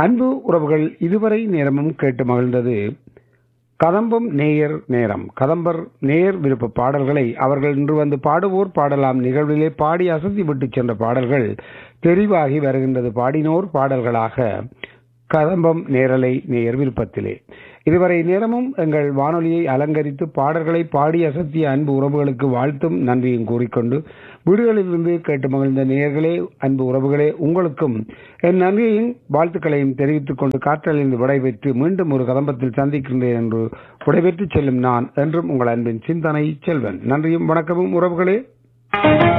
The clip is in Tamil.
அன்பு உறவுகள் இதுவரை நேரமும் கேட்டு மகிழ்ந்தது கதம்பம் நேயர் நேரம் கதம்பர் நேயர் விருப்ப பாடல்களை அவர்கள் இன்று வந்து பாடுவோர் பாடலாம் நிகழ்விலே பாடி அசத்தி விட்டு சென்ற பாடல்கள் தெரிவாகி வருகின்றது பாடினோர் பாடல்களாக கதம்பம் நேரலை நேயர் விருப்பத்திலே இதுவரை நேரமும் எங்கள் வானொலியை அலங்கரித்து பாடல்களை பாடி அசத்திய அன்பு உறவுகளுக்கு வாழ்த்தும் நன்றியும் கூறிக்கொண்டு வீடுகளிலிருந்து கேட்டு மகிழ்ந்த நேயர்களே அன்பு உறவுகளே உங்களுக்கும் என் நன்றியையும் வாழ்த்துக்களையும் தெரிவித்துக் கொண்டு காற்றலிருந்து விடைபெற்று மீண்டும் ஒரு கதம்பத்தில் சந்திக்கின்றேன் என்று விடைபெற்று செல்லும் நான் என்றும் உங்கள் அன்பின் சிந்தனை செல்வன் நன்றியும் வணக்கமும் உறவுகளே